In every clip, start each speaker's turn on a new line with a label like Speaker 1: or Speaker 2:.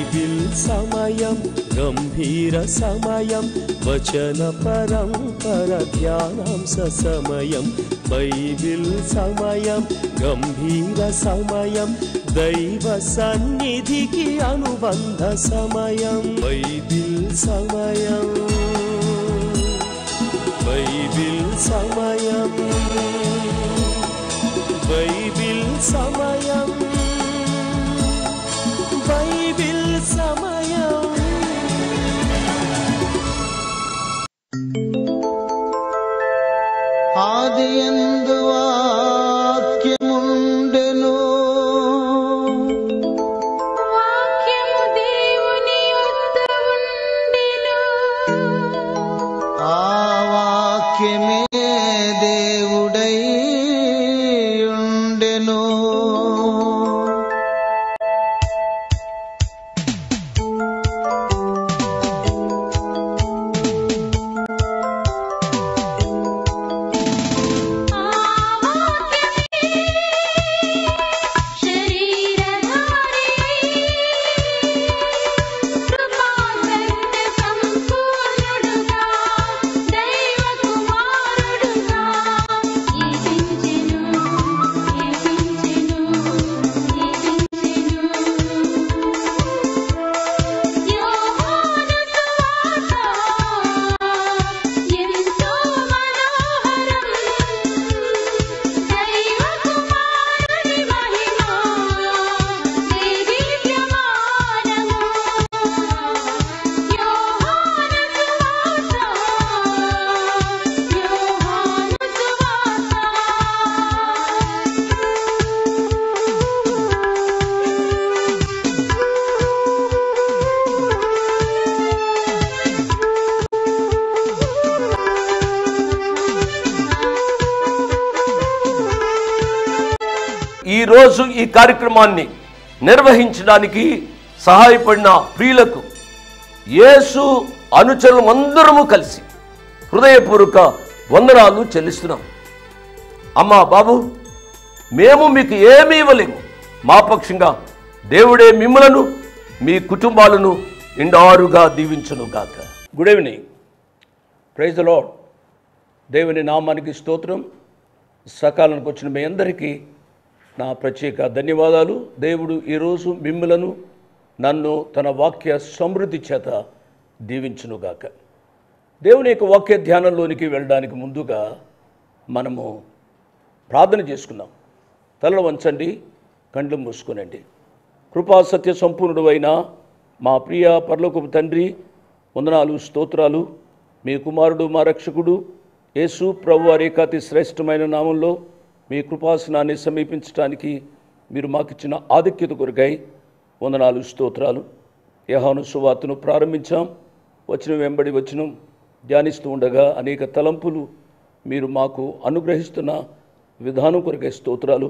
Speaker 1: Bible సమయం గంభీర సమయం వచన పరంపర ధ్యానాంశ సమయం బైబిల్ సమయం గంభీర సమయం దైవ సన్నిధికి అనుబంధ సమయం బైబిల్ సమయం బైబిల్ సమయం బైబిల్ సమయం బైబిల్ సమయం
Speaker 2: ఆదియందు వాక్యముండెను
Speaker 3: వాక్యము దేవుని యొద్ద ఉండెను
Speaker 2: ఆ వాక్యమే దేవుడై ఉండెను
Speaker 3: ఆ వాక్యమే శరీరధారి కృపాసక్త సంపూర్ణుడుగా దైవ కుమారుడుగా జీవించెను జీవించెను జీవించెను యోహాను సువార్త ఎంతో మనోహరం దైవ కుమారుని మహిమ దేదీప్యమానము యోహాను సువార్త యోహాను
Speaker 4: ఈరోజు ఈ కార్యక్రమాన్ని నిర్వహించడానికి సహాయపడిన ప్రియులకు యేసు అనుచరులు అందరము కలిసి హృదయపూర్వక వందనాలు చెల్లిస్తున్నాం అమ్మా బాబు మేము మీకు ఏమీ ఇవ్వలేము మా పక్షంగా దేవుడే మిమ్మలను మీ కుటుంబాలను ఇండారుగా దీవించును గాక good evening praise the lord దేవుని నామానికి స్తోత్రం సకాలానికి వచ్చిన మీ అందరికీ నా ప్రత్యేక ధన్యవాదాలు దేవుడు ఈరోజు మిమ్మలను నన్ను తన వాక్య సమృద్ధి చేత దీవించునుగాక దేవుని యొక్క వాక్య ధ్యానంలోనికి వెళ్ళడానికి ముందుగా మనము ప్రార్థన చేసుకుందాం తలలు వంచండి కండ్లు మూసుకునండి కృపా సత్య సంపూర్ణుడు అయిన మా ప్రియ పరలోకపు తండ్రి వందనాలు స్తోత్రాలు మీ కుమారుడు మా రక్షకుడు యేసు ప్రభు వారి ఏకాతి శ్రేష్టమైన నామంలో మీ కృపాసనాన్ని సమీపించడానికి మీరు మాకిచ్చిన ఆధిక్యత కొరకై వందనాలు స్తోత్రాలు యహాను సువార్తను ప్రారంభించాం వచ్చిన వెంబడి వచ్చిన ధ్యానిస్తూ ఉండగా అనేక తలంపులు మీరు మాకు అనుగ్రహిస్తున్న విధానం కొరకై స్తోత్రాలు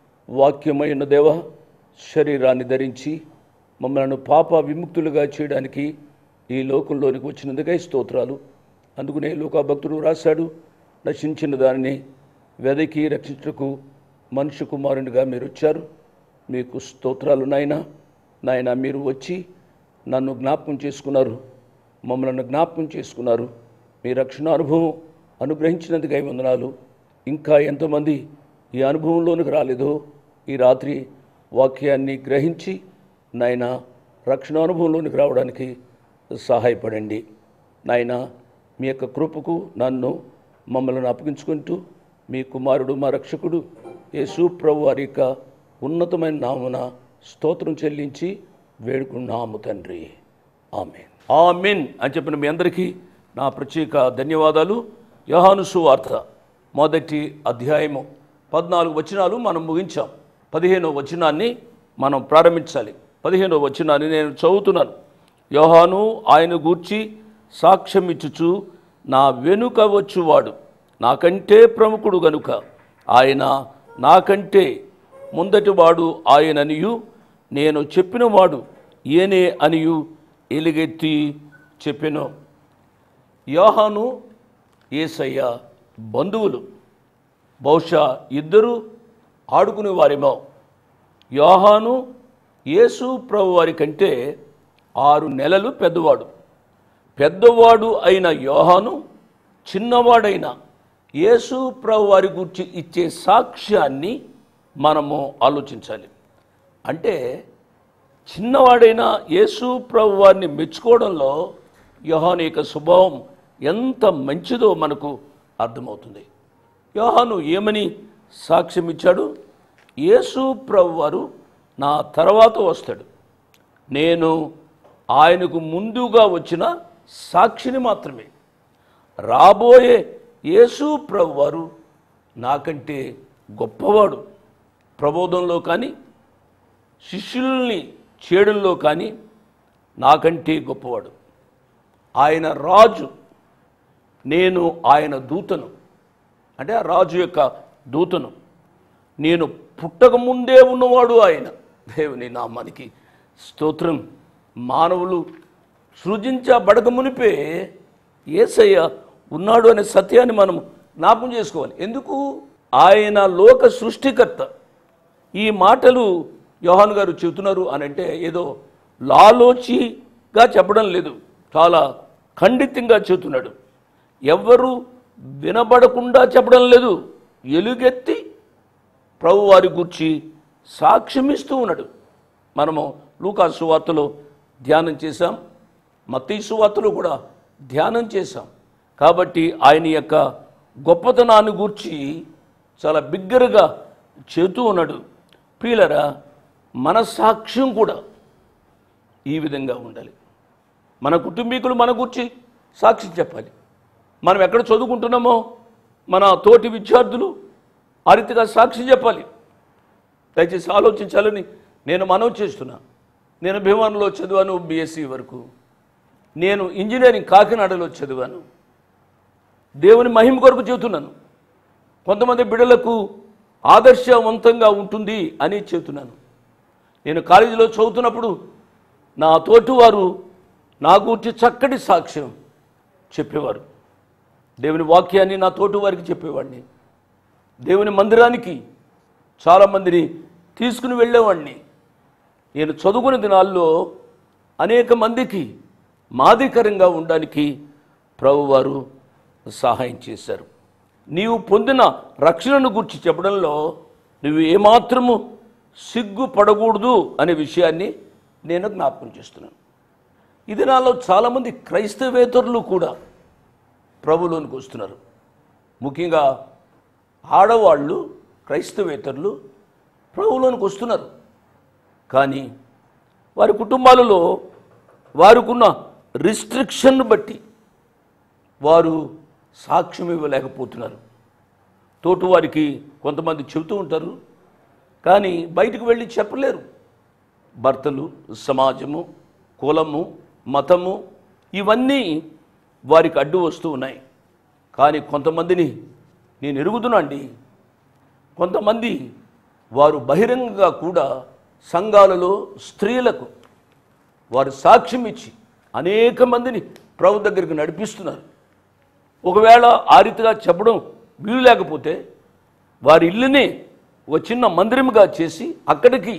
Speaker 4: వాక్యమైన దేవ శరీరాన్ని ధరించి మమ్మల్ని పాప విముక్తులుగా చేయడానికి ఈ లోకంలోనికి వచ్చినందుకై స్తోత్రాలు అందుకునే లోకాభక్తుడు రాశాడు నశించిన దానిని వెదకి రక్షించుటకు మనుష్య కుమారునిగా మీరు వచ్చారు మీకు స్తోత్రాలు నాయన నాయన మీరు వచ్చి నన్ను జ్ఞాపకం చేసుకున్నారు మమ్మల్ని జ్ఞాపకం చేసుకున్నారు మీ రక్షణ అనుభవం అనుగ్రహించినందుకై వందనాలు ఇంకా ఎంతమంది ఈ అనుభవంలోనికి రాలేదో ఈ రాత్రి వాక్యాన్ని గ్రహించి నాయన రక్షణ అనుభవంలోనికి రావడానికి సహాయపడండి నాయన మీ యొక్క కృపకు నన్ను మమ్మల్ని అప్పగించుకుంటూ మీ కుమారుడు మా రక్షకుడు యేసు ప్రభు వారి యొక్క ఉన్నతమైన నామున స్తోత్రం చెల్లించి వేడుకున్నాము తండ్రి ఆమెన్ ఆమెన్ అని చెప్పిన మీ అందరికీ నా ప్రత్యేక ధన్యవాదాలు యోహాను సువార్త మొదటి అధ్యాయము పద్నాలుగు వచనాలు మనం ముగించాం పదిహేనో వచనాన్ని మనం ప్రారంభించాలి పదిహేనో వచనాన్ని నేను చదువుతున్నాను యోహాను ఆయన గూర్చి సాక్ష్యం ఇచ్చుచు నా వెనుక వచ్చువాడు నాకంటే ప్రముఖుడు గనుక ఆయన నాకంటే ముందటివాడు ఆయననియు నేను చెప్పినవాడు ఈయనే అనియు ఎలుగెత్తి చెప్పెను యోహాను ఏసయ్య బంధువులు బహుశా ఇద్దరు ఆడుకునే వారేమో యోహాను యేసు ప్రభు వారి కంటే ఆరు నెలలు పెద్దవాడు పెద్దవాడు అయిన యోహాను చిన్నవాడైన యేసు ప్రభు వారి గురించి ఇచ్చే సాక్ష్యాన్ని మనము ఆలోచించాలి అంటే చిన్నవాడైన యేసు ప్రభు వారిని మెచ్చుకోవడంలో యోహాను యొక్క స్వభావం ఎంత మంచిదో మనకు అర్థమవుతుంది యోహాను ఏమని సాక్ష్యం ఇచ్చాడు యేసు ప్రభు వారు నా తర్వాత వస్తాడు నేను ఆయనకు ముందుగా వచ్చిన సాక్షిని మాత్రమే రాబోయే యేసు ప్రభు వారు నాకంటే గొప్పవాడు ప్రబోధంలో కానీ శిష్యుల్ని చేయడంలో కానీ నాకంటే గొప్పవాడు ఆయన రాజు నేను ఆయన దూతను అంటే ఆ రాజు యొక్క దూతను నేను పుట్టక ముందే ఉన్నవాడు ఆయన దేవుని నామానికి స్తోత్రం మానవులు సృజించబడక మునిపే ఏసయ్య ఉన్నాడు అనే సత్యాన్ని మనం జ్ఞాపకం చేసుకోవాలి ఎందుకు ఆయన లోక సృష్టికర్త ఈ మాటలు యోహాన్ గారు చెబుతున్నారు అని అంటే ఏదో లాలోచిగా చెప్పడం లేదు చాలా ఖండితంగా చెబుతున్నాడు ఎవ్వరు వినబడకుండా చెప్పడం లేదు ఎలుగెత్తి ప్రభు వారి గురించి సాక్ష్యమిస్తూ ఉన్నాడు మనము లూకా సువార్తలో ధ్యానం చేశాం మత్తీ సువార్తలో కూడా ధ్యానం చేశాం కాబట్టి ఆయన యొక్క గొప్పతనాన్ని గూర్చి చాలా బిగ్గరగా చెబుతూ ఉన్నాడు ప్రియులరా మన సాక్ష్యం కూడా ఈ విధంగా ఉండాలి మన కుటుంబీకులు మన గురించి సాక్ష్యం చెప్పాలి మనం ఎక్కడ చదువుకుంటున్నామో మన తోటి విద్యార్థులు ఆ రీతిగా సాక్ష్యం చెప్పాలి దయచేసి ఆలోచించాలని నేను మనవి చేస్తున్నా నేను భీమాన్లో చదివాను బీఎస్సీ వరకు నేను ఇంజనీరింగ్ కాకినాడలో చదివాను దేవుని మహిమ కొరకు చెబుతున్నాను కొంతమంది బిడ్డలకు ఆదర్శవంతంగా ఉంటుంది అని చెబుతున్నాను నేను కాలేజీలో చదువుతున్నప్పుడు నా తోటివారు నా గురించి చక్కటి సాక్ష్యం చెప్పేవారు దేవుని వాక్యాన్ని నా తోటి వారికి చెప్పేవాడిని దేవుని మందిరానికి చాలామందిని తీసుకుని వెళ్ళేవాడిని నేను చదువుకునే దినాల్లో అనేక మందికి మాదికరంగా ఉండడానికి ప్రభువారు సహాయం చేశారు నీవు పొందిన రక్షణను గురించి చెప్పడంలో నువ్వు ఏమాత్రము సిగ్గుపడకూడదు అనే విషయాన్ని నేను జ్ఞాపకం చేస్తున్నాను ఈ దినాల్లో చాలామంది క్రైస్తవేతరులు కూడా ప్రభులోనికి వస్తున్నారు ముఖ్యంగా ఆడవాళ్ళు క్రైస్తవేతరులు ప్రభులోనికి వస్తున్నారు కానీ వారి కుటుంబాలలో వారికున్న రిస్ట్రిక్షన్ బట్టి వారు సాక్ష్యం ఇవ్వలేకపోతున్నారు తోటి వారికి కొంతమంది చెబుతూ ఉంటారు కానీ బయటకు వెళ్ళి చెప్పలేరు భర్తలు సమాజము కులము మతము ఇవన్నీ వారికి అడ్డు వస్తూ ఉన్నాయి కానీ కొంతమందిని నేను ఎరుగుతున్నాండి కొంతమంది వారు బహిరంగంగా కూడా సంఘాలలో స్త్రీలకు వారు సాక్ష్యం ఇచ్చి అనేక మందిని ప్రభు దగ్గరికి నడిపిస్తున్నారు ఒకవేళ ఆ రీతిగా చెప్పడం వీలు లేకపోతే వారి ఇల్లుని ఒక చిన్న మందిరముగా చేసి అక్కడికి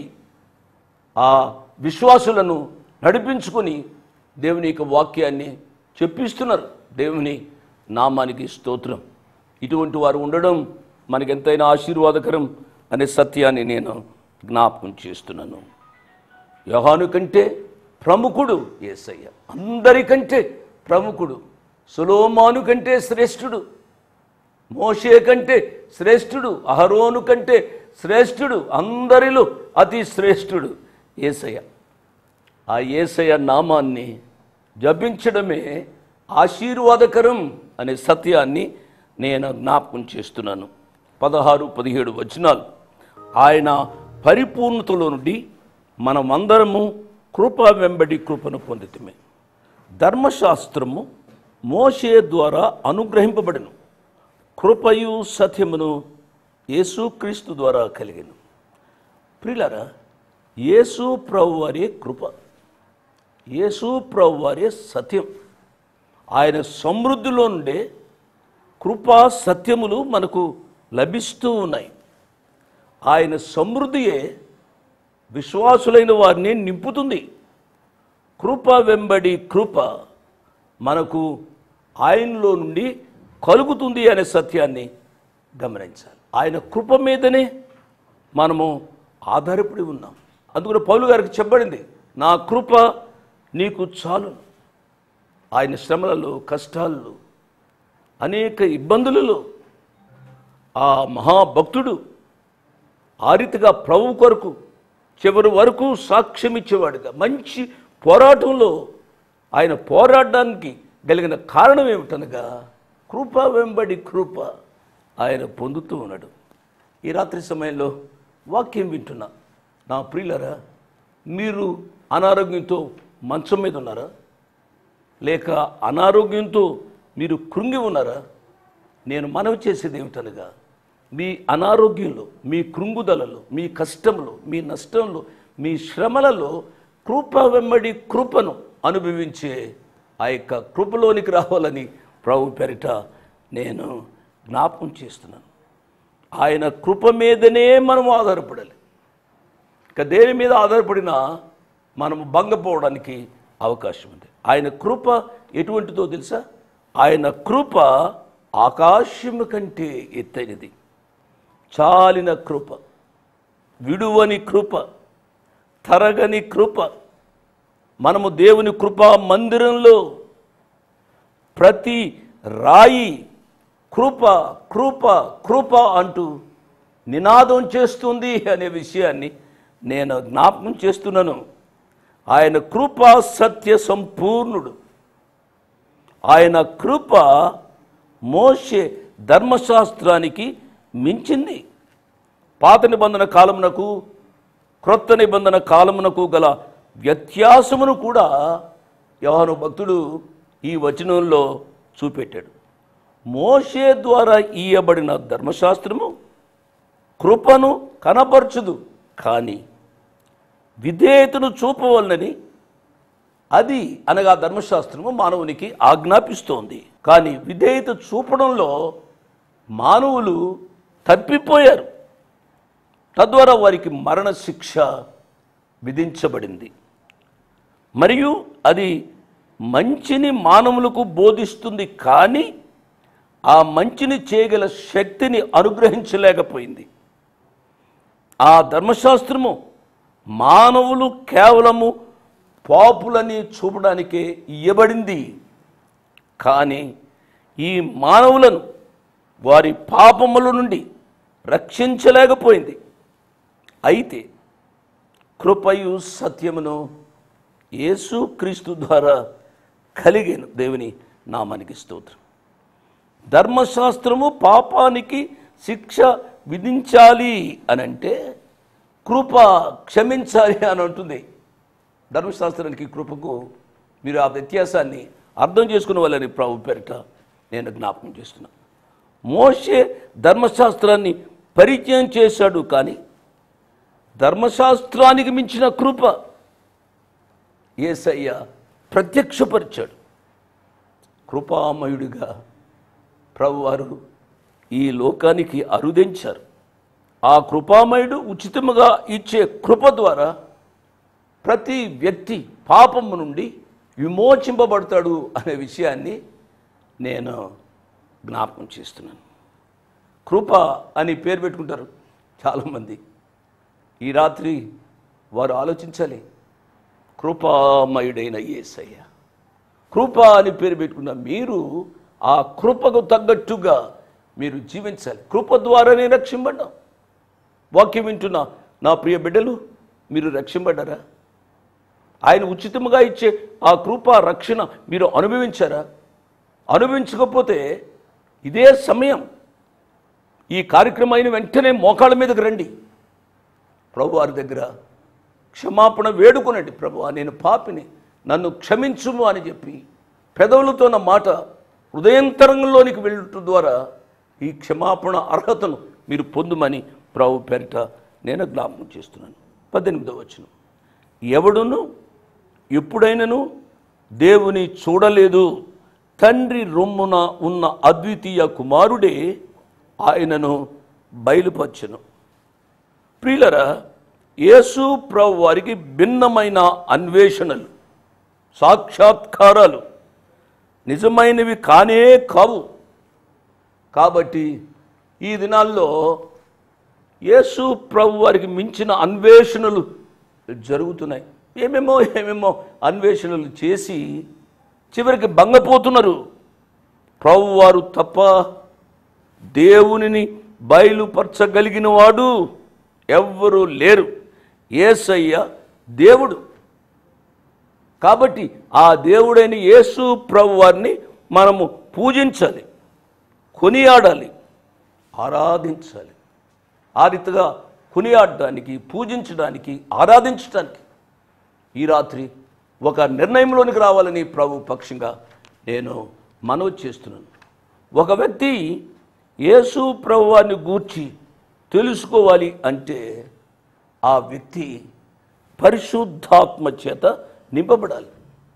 Speaker 4: ఆ విశ్వాసులను నడిపించుకొని దేవుని యొక్క వాక్యాన్ని చెప్పిస్తున్నారు దేవుని నామానికి స్తోత్రం ఇటువంటి వారు ఉండడం మనకి ఎంతైనా ఆశీర్వాదకరం అనే సత్యాన్ని నేను జ్ఞాపకం చేస్తున్నాను యోహాను కంటే ప్రముఖుడు యేసయ్య అందరికంటే ప్రముఖుడు సులోమాను కంటే శ్రేష్ఠుడు మోషే కంటే శ్రేష్ఠుడు అహరోను కంటే శ్రేష్ఠుడు అందరిలో అతి శ్రేష్ఠుడు ఏసయ్య ఆ ఏసయ్య నామాన్ని జపించడమే ఆశీర్వాదకరం అనే సత్యాన్ని నేను జ్ఞాపకం చేస్తున్నాను పదహారు పదిహేడు వచనాలు ఆయన పరిపూర్ణతలో నుండి మనమందరము కృప వెంబడి కృపను పొందితమే ధర్మశాస్త్రము మోషే ద్వారా అనుగ్రహింపబడను కృపయు సత్యమును యేసుక్రీస్తు ద్వారా కలిగను ప్రియులరా యేసు ప్రభు వారే కృప యేసు ప్రభు వారే సత్యం ఆయన సమృద్ధిలో నుండే కృపా సత్యములు మనకు లభిస్తూ ఉన్నాయి ఆయన సమృద్ధియే విశ్వాసులైన వారిని నింపుతుంది కృప వెంబడి కృప మనకు ఆయనలో నుండి కలుగుతుంది అనే సత్యాన్ని గమనించాలి ఆయన కృప మీదనే మనము ఆధారపడి ఉన్నాం అందుకని పౌలు గారికి చెప్పబడింది నా కృప నీకు చాలు ఆయన శ్రమలలో కష్టాల్లో అనేక ఇబ్బందులలో ఆ మహాభక్తుడు ఆ రీతిగా ప్రభు కొరకు చివరి వరకు సాక్ష్యం ఇచ్చేవాడుగా మంచి పోరాటంలో ఆయన పోరాడడానికి కలిగిన కారణం ఏమిటనగా కృప వెంబడి కృప ఆయన పొందుతూ ఉన్నాడు ఈ రాత్రి సమయంలో వాక్యం వింటున్నా నా ప్రియులరా మీరు అనారోగ్యంతో మంచం మీద ఉన్నారా లేక అనారోగ్యంతో మీరు కృంగి ఉన్నారా నేను మనవి చేసేది ఏమిటనగా మీ అనారోగ్యంలో మీ కృంగుదలలో మీ కష్టంలో మీ నష్టంలో మీ శ్రమలలో కృప వెంబడి కృపను అనుభవించే ఆ యొక్క కృపలోనికి రావాలని ప్రభు పెరిట నేను జ్ఞాపకం చేస్తున్నాను ఆయన కృప మీదనే మనం ఆధారపడాలి ఇక దేని మీద ఆధారపడినా మనము భంగపోవడానికి అవకాశం ఉంది ఆయన కృప ఎటువంటిదో తెలుసా ఆయన కృప ఆకాశము కంటే ఎత్తైనది చాలిన కృప విడువని కృప తరగని కృప మనము దేవుని కృపా మందిరంలో ప్రతి రాయి కృప కృప కృప అంటూ నినాదం చేస్తుంది అనే విషయాన్ని నేను జ్ఞాపకం చేస్తున్నాను ఆయన కృప సత్య సంపూర్ణుడు ఆయన కృప మోషే ధర్మశాస్త్రానికి మించింది పాత నిబంధన కాలమునకు క్రొత్త నిబంధన కాలమునకు గల వ్యత్యాసమును కూడా యోహాను భక్తుడు ఈ వచనంలో చూపెట్టాడు మోషే ద్వారా ఇయ్యబడిన ధర్మశాస్త్రము కృపను కనపరచదు కానీ విధేయతను చూపవలనని అది అనగా ధర్మశాస్త్రము మానవునికి ఆజ్ఞాపిస్తోంది కానీ విధేయత చూపడంలో మానవులు తప్పిపోయారు తద్వారా వారికి మరణ శిక్ష విధించబడింది మరియు అది మంచిని మానవులకు బోధిస్తుంది కానీ ఆ మంచిని చేయగల శక్తిని అనుగ్రహించలేకపోయింది ఆ ధర్మశాస్త్రము మానవులు కేవలము పాపులని చూపడానికే ఇయ్యబడింది కానీ ఈ మానవులను వారి పాపముల నుండి రక్షించలేకపోయింది అయితే కృపయు సత్యమును యేసు క్రీస్తు ద్వారా కలిగిన దేవుని నామానికి స్తోత్రం ధర్మశాస్త్రము పాపానికి శిక్ష విధించాలి అని అంటే కృప క్షమించాలి అని అంటుంది ధర్మశాస్త్రానికి కృపకు మీరు ఆ వ్యత్యాసాన్ని అర్థం చేసుకునే వాళ్ళని ప్రభు పేరిట నేను జ్ఞాపకం చేస్తున్నాను మోషే ధర్మశాస్త్రాన్ని పరిచయం చేశాడు కానీ ధర్మశాస్త్రానికి మించిన కృప ఏసయ్య ప్రత్యక్షపరిచాడు కృపామయుడిగా ప్రభువారు ఈ లోకానికి అరుదించారు ఆ కృపామయుడు ఉచితముగా ఇచ్చే కృప ద్వారా ప్రతి వ్యక్తి పాపము నుండి విమోచింపబడతాడు అనే విషయాన్ని నేను జ్ఞాపకం చేస్తున్నాను కృప అని పేరు పెట్టుకుంటారు చాలామంది ఈ రాత్రి వారు ఆలోచించాలి కృపామయుడైన యేసయ్య కృప అని పేరు పెట్టుకున్న మీరు ఆ కృపకు తగ్గట్టుగా మీరు జీవించాలి కృప ద్వారానే రక్షింపడ్డాం వాక్యం వింటున్న నా ప్రియ బిడ్డలు మీరు రక్షింపడ్డారా ఆయన ఉచితముగా ఇచ్చే ఆ కృప రక్షణ మీరు అనుభవించారా అనుభవించకపోతే ఇదే సమయం ఈ కార్యక్రమం అయిన వెంటనే మోకాళ్ళ మీదకి రండి ప్రభు వారి దగ్గర క్షమాపణ వేడుకొనండి ప్రభు నేను పాపిని నన్ను క్షమించుము అని చెప్పి పెదవులతో నా మాట హృదయంతరంగంలోనికి వెళ్ళటం ద్వారా ఈ క్షమాపణ అర్హతను మీరు పొందుమని ప్రభు పేరిట నేను జ్ఞాపకం చేస్తున్నాను పద్దెనిమిదవ వచనం ఎవడును ఎప్పుడైనను దేవుని చూడలేదు తండ్రి రొమ్మున ఉన్న అద్వితీయ కుమారుడే ఆయనను బయలుపరచెను ప్రియులరా యేసు ప్రభు వారికి భిన్నమైన అన్వేషణలు సాక్షాత్కారాలు నిజమైనవి కానే కావు కాబట్టి ఈ దినాల్లో యేసు ప్రభు వారికి మించిన అన్వేషణలు జరుగుతున్నాయి ఏమేమో ఏమేమో అన్వేషణలు చేసి చివరికి భంగపోతున్నారు ప్రభు వారు తప్ప దేవునిని బయలుపరచగలిగిన వాడు ఎవ్వరూ లేరు ఏసయ్య దేవుడు కాబట్టి ఆ దేవుడైన యేసు ప్రభు వారిని మనము పూజించాలి కొనియాడాలి ఆరాధించాలి ఆ రీతిగా కొనియాడడానికి పూజించడానికి ఆరాధించడానికి ఈ రాత్రి ఒక నిర్ణయంలోనికి రావాలని ప్రభు పక్షంగా నేను మనవి చేస్తున్నాను ఒక వ్యక్తి యేసు ప్రభు వారిని గూర్చి తెలుసుకోవాలి అంటే ఆ వ్యక్తి పరిశుద్ధాత్మ చేత నింపబడాలి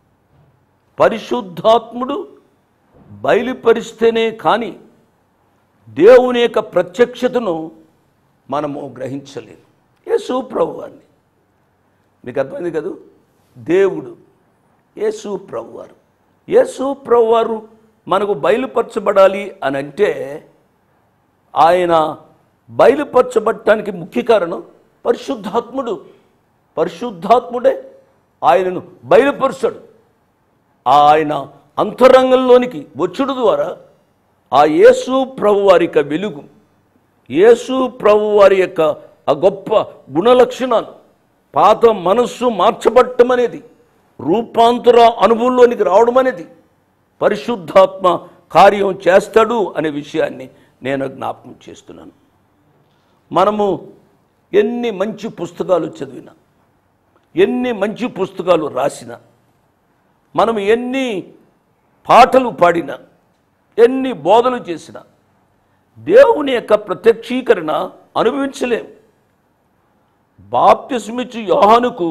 Speaker 4: పరిశుద్ధాత్ముడు బయలుపరిస్తేనే కానీ దేవుని యొక్క ప్రత్యక్షతను మనము గ్రహించలేము యేసు ప్రభు వారిని మీకు అర్థమైంది కదూ దేవుడు యేసు ప్రభు వారు యేసు ప్రభు వారు మనకు బయలుపరచబడాలి అని అంటే ఆయన బయలుపరచబడటానికి ముఖ్య కారణం పరిశుద్ధాత్ముడు పరిశుద్ధాత్ముడే ఆయనను బయలుపరచాడు ఆయన అంతరంగంలోనికి వచ్చుడు ద్వారా ఆ యేసు ప్రభు వారి యొక్క వెలుగు యేసు ప్రభు వారి యొక్క ఆ గొప్ప గుణలక్షణాలు పాత మనస్సు మార్చబడటం అనేది రూపాంతర అనుభవంలోనికి రావడం అనేది పరిశుద్ధాత్మ కార్యం చేస్తాడు అనే విషయాన్ని నేను జ్ఞాపకం చేస్తున్నాను మనము ఎన్ని మంచి పుస్తకాలు చదివినా ఎన్ని మంచి పుస్తకాలు రాసినా మనం ఎన్ని పాటలు పాడినా ఎన్ని బోధలు చేసినా దేవుని యొక్క ప్రత్యక్షీకరణ అనుభవించలేం బాప్తిస్మిచ్చు యోహానుకు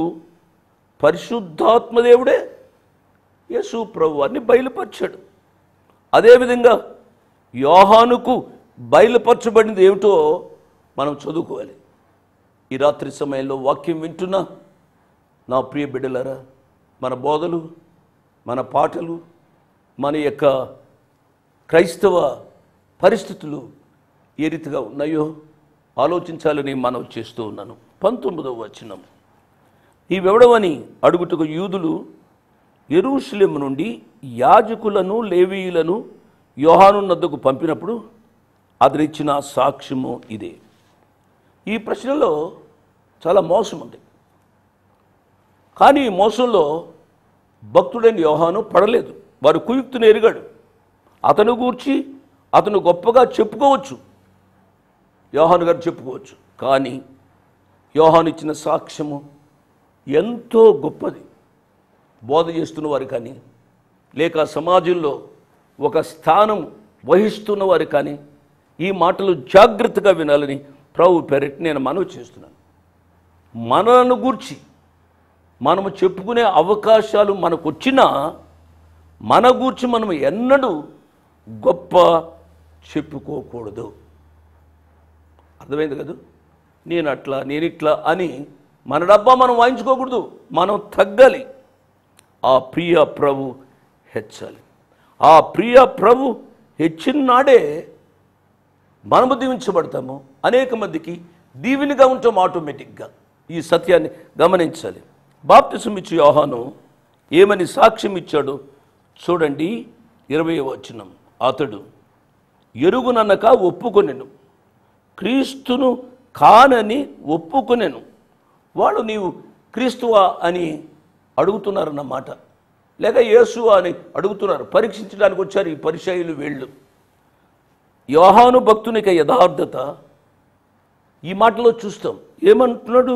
Speaker 4: పరిశుద్ధాత్మదేవుడే యేసు ప్రభు వారిని బయలుపరిచాడు అదేవిధంగా యోహానుకు బయలుపరచబడింది ఏమిటో మనం చదువుకోవాలి ఈ రాత్రి సమయంలో వాక్యం వింటున్నా నా ప్రియ బిడ్డలారా మన బోధలు మన పాటలు మన యొక్క క్రైస్తవ పరిస్థితులు ఏ రీతిగా ఉన్నాయో ఆలోచించాలని మనం చేస్తూ ఉన్నాను పంతొమ్మిదవ వచనం నీవెవడవని అడుగుటకు యూదులు ఎరుషులెము నుండి యాజకులను లేవీయులను యోహాను నద్దకు పంపినప్పుడు అతనిచ్చిన సాక్ష్యము ఇదే ఈ ప్రశ్నలో చాలా మోసం ఉంది కానీ ఈ మోసంలో భక్తుడైన యోహాను పడలేదు వారు కుయుక్తుని ఎరిగాడు అతను గూర్చి అతను గొప్పగా చెప్పుకోవచ్చు యోహాను గారు చెప్పుకోవచ్చు కానీ యోహాను ఇచ్చిన సాక్ష్యము ఎంతో గొప్పది బోధ చేస్తున్న వారు కానీ లేక సమాజంలో ఒక స్థానం వహిస్తున్న వారు కానీ ఈ మాటలు జాగ్రత్తగా వినాలని ప్రభు పేరెట్ నేను మనవి చేస్తున్నాను మనను గూర్చి మనము చెప్పుకునే అవకాశాలు మనకు వచ్చినా మన గూర్చి మనం ఎన్నడూ గొప్ప చెప్పుకోకూడదు అర్థమైంది కదా నేను అట్లా నేను ఇట్లా అని మన డబ్బా మనం వాయించుకోకూడదు మనం తగ్గాలి ఆ ప్రియ ప్రభు హెచ్చాలి ఆ ప్రియ ప్రభు హెచ్చిన నాడే మనము దీవించబడతాము అనేక మందికి దీవెనిగా ఉంటాం ఆటోమేటిక్గా ఈ సత్యాన్ని గమనించాలి బాప్తిసం ఇచ్చి యోహాను ఏమని సాక్ష్యం ఇచ్చాడు చూడండి ఇరవై వచనం అతడు ఎరుగుననక ఒప్పుకొనెను క్రీస్తును కానని ఒప్పుకొనెను వాళ్ళు నీవు క్రీస్తువా అని అడుగుతున్నారన్నమాట లేక యేసువా అని అడుగుతున్నారు పరీక్షించడానికి వచ్చారు ఈ పరిచయులు వీళ్ళు యోహాను భక్తునిక యథార్థత ఈ మాటలో చూస్తాం ఏమంటున్నాడు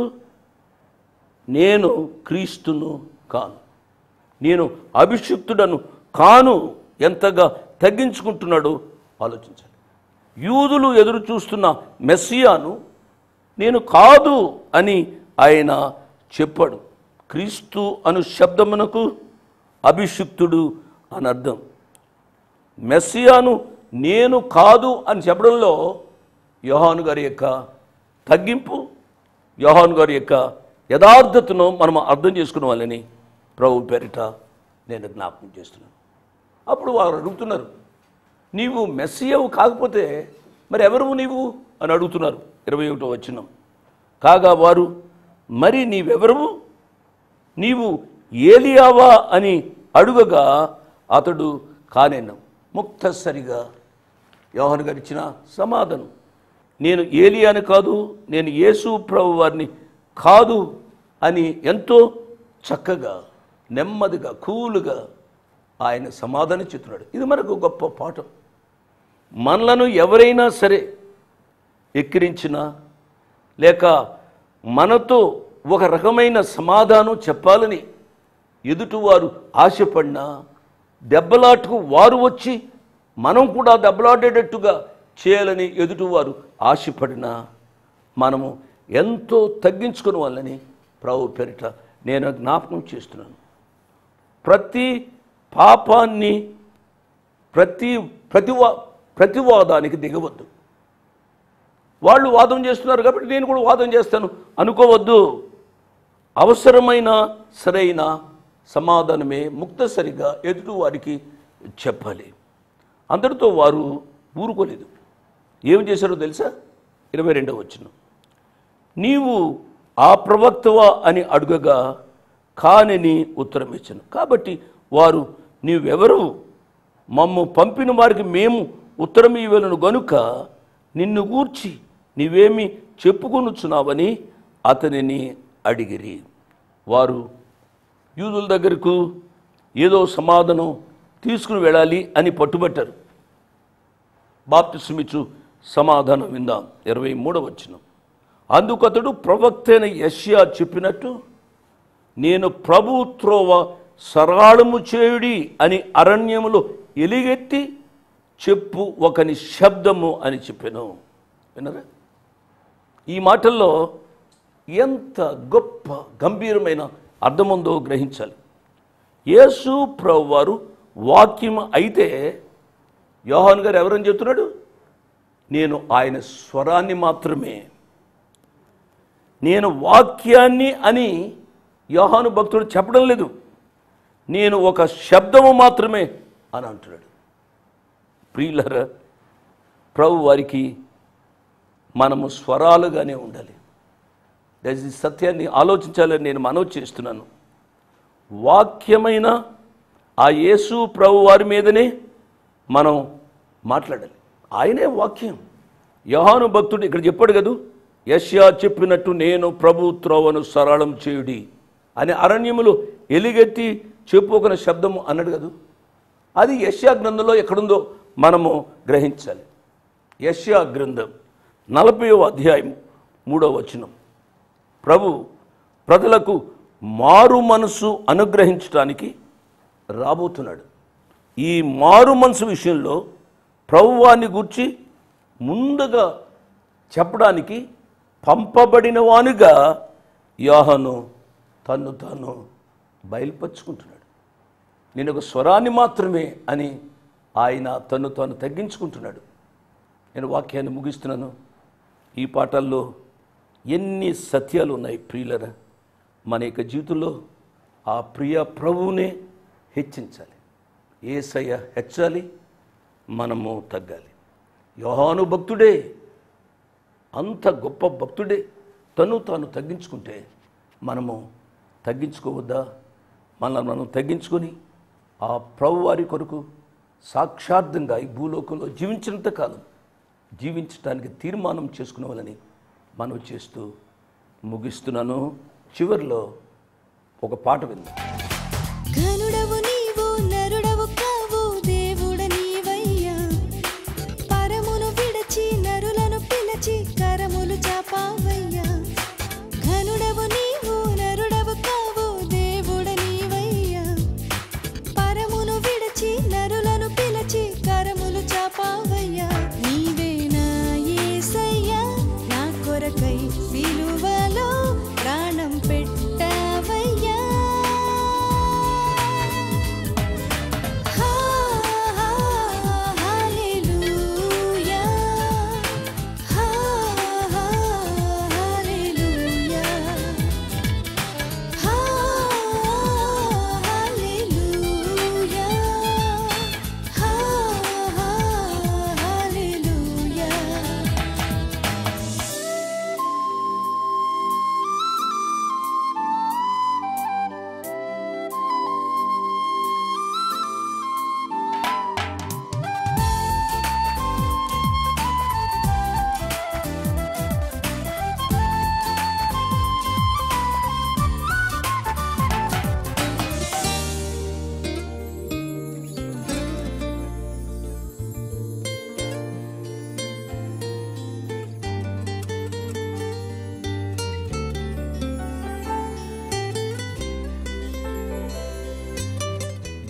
Speaker 4: నేను క్రీస్తును కాను నేను అభిషిక్తుడను కాను ఎంతగా తగ్గించుకుంటున్నాడో ఆలోచించాలి యూదులు ఎదురు చూస్తున్న మెస్సియాను నేను కాదు అని ఆయన చెప్పాడు క్రీస్తు అను శబ్దమునకు అభిషిక్తుడు అని అర్థం మెస్సియాను నేను కాదు అని చెప్పడంలో యోహాను గారి యొక్క తగ్గింపు యోహాను గారి యొక్క యథార్థతను మనం అర్థం చేసుకునే వాళ్ళని ప్రభు పేరిట నేను జ్ఞాపకం చేస్తున్నాను అప్పుడు వారు అడుగుతున్నారు నీవు మెస్సియవు కాకపోతే మరి ఎవరు నీవు అని అడుగుతున్నారు ఇరవై ఒకటో వచ్చినాం కాగా వారు మరి నీవెవరు నీవు ఏలియావా అని అడుగగా అతడు కానేను ముక్తసరిగా యోహన్ గారు ఇచ్చిన సమాధానం నేను ఏలియాని కాదు నేను యేసు ప్రభు వారిని కాదు అని ఎంతో చక్కగా నెమ్మదిగా కూలుగా ఆయన సమాధానం చెప్తున్నాడు ఇది మనకు గొప్ప పాఠం మనలను ఎవరైనా సరే ఎక్కిరించినా లేక మనతో ఒక రకమైన సమాధానం చెప్పాలని ఎదుటివారు ఆశపడినా దెబ్బలాటకు వారు వచ్చి మనం కూడా దెబ్బలాడేటట్టుగా చేయాలని ఎదుటివారు ఆశపడినా మనము ఎంతో తగ్గించుకుని వాళ్ళని ప్రభు పేరిట నేను జ్ఞాపకం చేస్తున్నాను ప్రతి పాపాన్ని ప్రతి ప్రతివా ప్రతివాదానికి దిగవద్దు వాళ్ళు వాదం చేస్తున్నారు కాబట్టి నేను కూడా వాదం చేస్తాను అనుకోవద్దు అవసరమైన సరైన సమాధానమే ముక్తసరిగా ఎదుటి వారికి చెప్పాలి అందరితో వారు ఊరుకోలేదు ఏం చేశారో తెలుసా ఇరవై రెండవ వచ్చిన నీవు ఆ ప్రవక్తవా అని అడుగగా కానిని ఉత్తరం ఇచ్చాను కాబట్టి వారు నీవెవరు మమ్ము పంపిన వారికి మేము ఉత్తరం ఇవ్వలను గనుక నిన్ను గూర్చి నీవేమి చెప్పుకొనుచున్నావని అతనిని అడిగిరి వారు యూదుల దగ్గరకు ఏదో సమాధానం తీసుకుని వెళ్ళాలి అని పట్టుబట్టారు బాప్తిస్మిచ్చు సమాధానం విందాం ఇరవై మూడవ వచ్చిన అందుకతడు ప్రవక్త అయిన యష్యా చెప్పినట్టు నేను ప్రభు త్రోవ సరాళము చేయుడి అని అరణ్యములో ఎలిగెత్తి చెప్పు ఒకని శబ్దము అని చెప్పాను వినరా ఈ మాటల్లో ఎంత గొప్ప గంభీరమైన అర్థముందో గ్రహించాలి యేసు ప్రభు వారు వాక్యం అయితే యోహాన్ గారు ఎవరని చెప్తున్నాడు నేను ఆయన స్వరాన్ని మాత్రమే నేను వాక్యాన్ని అని యోహాను భక్తుడు చెప్పడం లేదు నేను ఒక శబ్దము మాత్రమే అని అంటున్నాడు ప్రియులర ప్రభు వారికి మనము స్వరాలుగానే ఉండాలి దయచేసి ఈ సత్యాన్ని ఆలోచించాలని నేను మనవి చేస్తున్నాను వాక్యమైన ఆ యేసు ప్రభు వారి మీదనే మనం మాట్లాడాలి ఆయనే వాక్యం యోహాను భక్తుడు ఇక్కడ చెప్పాడు కదూ యష్యా చెప్పినట్టు నేను ప్రభు త్రోవను సరళం చేయుడి అని అరణ్యములు ఎలిగెత్తి చెప్పుకొన శబ్దము అన్నాడు కదూ అది యష్యా గ్రంథంలో ఎక్కడుందో మనము గ్రహించాలి యష్యా గ్రంథం నలభైవ అధ్యాయం మూడవ వచనం ప్రభు ప్రజలకు మారు మనసు అనుగ్రహించడానికి రాబోతున్నాడు ఈ మారు మనసు విషయంలో ప్రభువాన్ని గూర్చి ముందుగా చెప్పడానికి పంపబడిన వానిగా యోహను తన్ను తాను బయలుపరుచుకుంటున్నాడు నేను ఒక స్వరాన్ని మాత్రమే అని ఆయన తను తాను తగ్గించుకుంటున్నాడు నేను వాక్యాన్ని ముగిస్తున్నాను ఈ పాఠాల్లో ఎన్ని సత్యాలు ఉన్నాయి ప్రియులరా మన యొక్క జీవితంలో ఆ ప్రియ ప్రభువునే హెచ్చించాలి ఏసయ్య హెచ్చాలి మనము తగ్గాలి యోహాను భక్తుడే అంత గొప్ప భక్తుడే తను తాను తగ్గించుకుంటే మనము తగ్గించుకోవద్దా మనల్ని మనం తగ్గించుకొని ఆ ప్రభు వారి కొరకు సాక్షార్థంగా ఈ భూలోకంలో జీవించినంత కాలం జీవించడానికి తీర్మానం చేసుకునే వాళ్ళని మనం చేస్తూ ముగిస్తున్నాను చివరిలో ఒక పాట విందాం
Speaker 5: ఘనుడవు నీవు నరుడవు కావు దేవుడ నీవయ్యా పరమును విడచి నరులను పిలచి కరములు చాపావయ్యా ఘనుడవు నీవు నరుడవు కావు దేవుడ నీవయ్యా పరమును విడచి నరులను పిలచి కరములు చాపావయ్యా నీవే నా యేసయ్యా నా కొరకై సిలువలో ప్రాణం పెట్టావయ్యా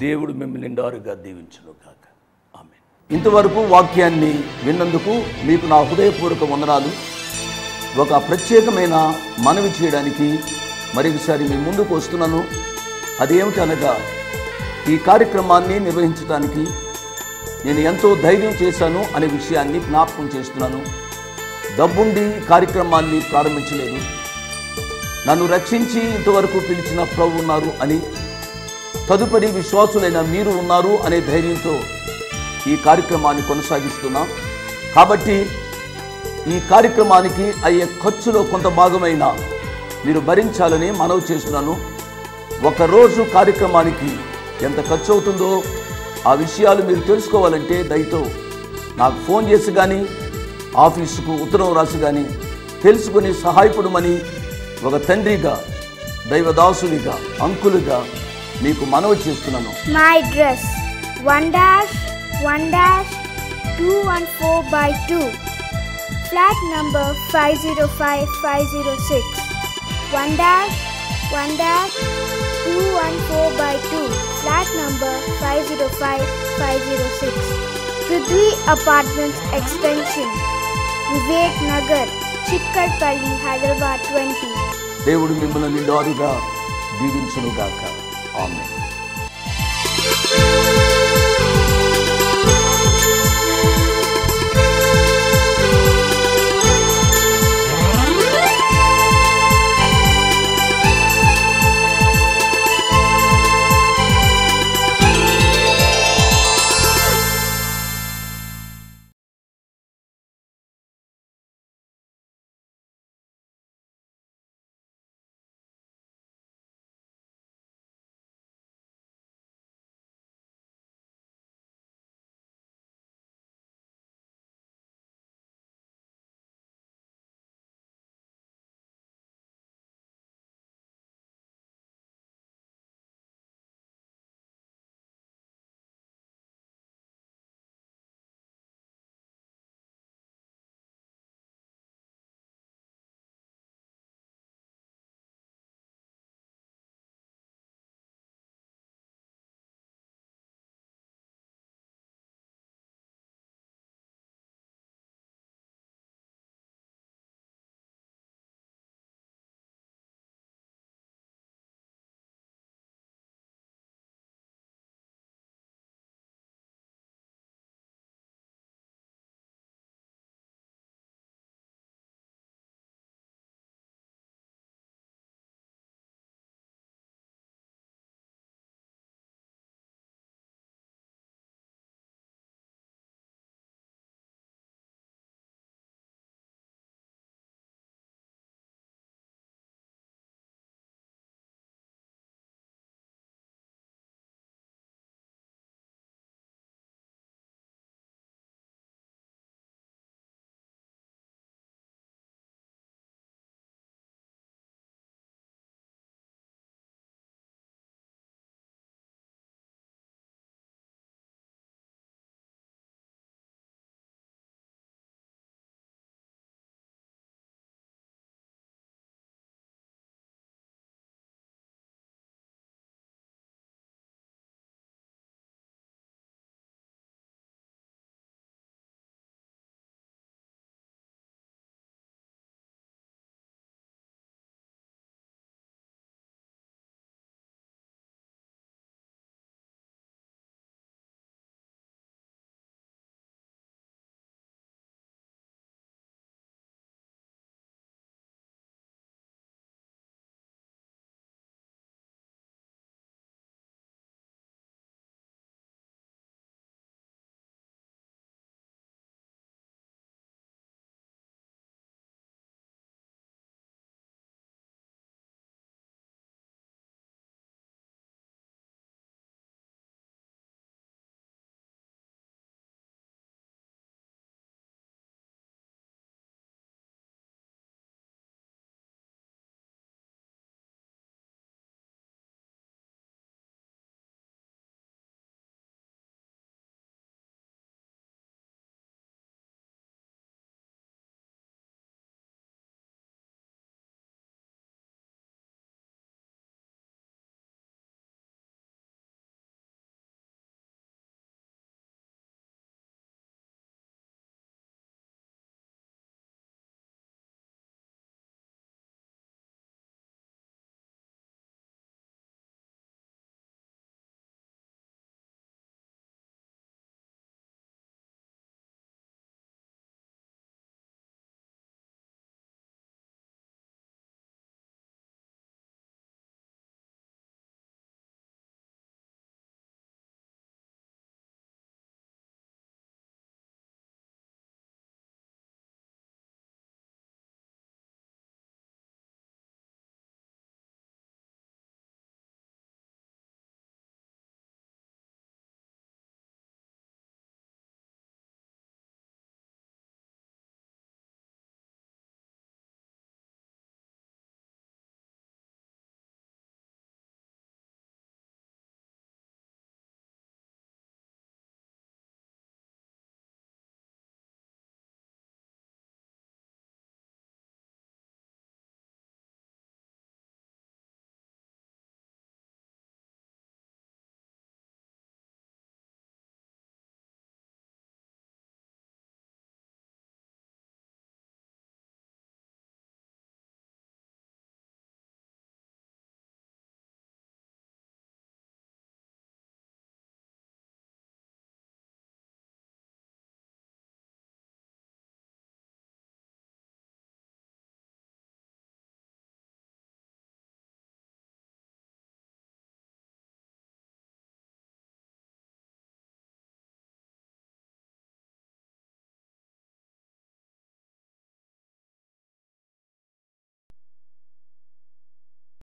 Speaker 4: దేవుడు మిమ్మల్ని నిండారుగా దీవించును కాక ఆమె ఇంతవరకు వాక్యాన్ని విన్నందుకు మీకు నా హృదయపూర్వక వందనాలు ఒక ప్రత్యేకమైన మనవి చేయడానికి మరొకసారి మీ ముందుకు వస్తున్నాను అదేమిటనగా ఈ కార్యక్రమాన్ని నిర్వహించడానికి నేను ఎంతో ధైర్యం చేశాను అనే విషయాన్ని జ్ఞాపకం చేస్తున్నాను డబ్బుండి ఈ కార్యక్రమాన్ని ప్రారంభించలేదు నన్ను రక్షించి ఇంతవరకు పిలిచిన ప్రభు ఉన్నారు అని తదుపరి విశ్వాసులైన మీరు ఉన్నారు అనే ధైర్యంతో ఈ కార్యక్రమాన్ని కొనసాగిస్తున్నాం కాబట్టి ఈ కార్యక్రమానికి అయ్యే ఖర్చులో కొంత భాగమైన మీరు భరించాలని మనవి చేస్తున్నాను ఒక రోజు కార్యక్రమానికి ఎంత ఖర్చు అవుతుందో ఆ విషయాలు మీరు తెలుసుకోవాలంటే దయతో నాకు ఫోన్ చేసి కానీ ఆఫీసుకు ఉత్తరం రాసి కానీ తెలుసుకొని సహాయపడమని ఒక తండ్రిగా దైవదాసునిగా అంకులుగా మీకు మనవి చేస్తున్నాను
Speaker 6: My address 1 dash 1 dash 214 by 2 flat number 505506 1 dash 1 dash 214 by 2 flat number 505506 Prithvi Apartments Extension Vivek Nagar Chikkarpalli Hyderabad 20
Speaker 4: దేవుడు మిమ్మల్ని నిండారుగా దీవించునుగాక ఆమె
Speaker 6: Thank